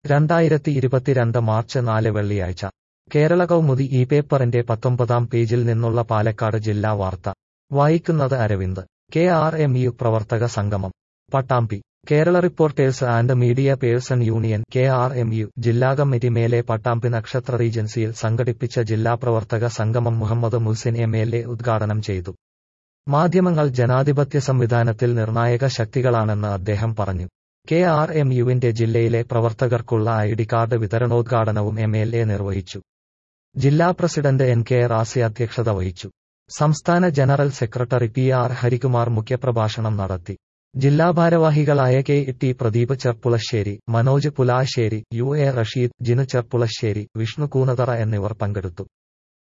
രണ്ടായിരത്തി ഇരുപത്തിരണ്ട് മാർച്ച് നാല് വെള്ളിയാഴ്ച കേരള കൗമുദി ഈ പേപ്പറിന്റെ പത്തൊമ്പതാം പേജിൽ നിന്നുള്ള പാലക്കാട് ജില്ലാ വാർത്ത വായിക്കുന്നത് Aravind K R M U പ്രവർത്തക സംഗമം Pattambi Kerala reporters and media person union K R M U ജില്ലാ കമ്മിറ്റി മേലെ പട്ടാമ്പി നക്ഷത്ര റീജൻസിയിൽ സംഘടിപ്പിച്ച ജില്ലാ പ്രവർത്തക സംഗമം Muhammad Muhsin M L A ഉദ്ഘാടനം ചെയ്തു മാധ്യമങ്ങൾ ജനാധിപത്യ സംവിധാനത്തിൽ നിർണായക ശക്തികളാണെന്ന് അദ്ദേഹം പറഞ്ഞു കെ ആർ എം യുവിന്റെ ജില്ലയിലെ പ്രവർത്തകർക്കുള്ള ഐ ഡി കാർഡ് വിതരണോദ്ഘാടനവും എം എൽ എ നിർവഹിച്ചു ജില്ലാ പ്രസിഡന്റ് എൻ കെ റാസി അധ്യക്ഷത വഹിച്ചു സംസ്ഥാന general secretary P R Harikumar മുഖ്യപ്രഭാഷണം നടത്തി ജില്ലാ ഭാരവാഹികളായ K T Pradeep Cherpulassery Manoj Pulassery U A Rasheed Jinu Cherpulassery Vishnu Koonathara എന്നിവർ പങ്കെടുത്തു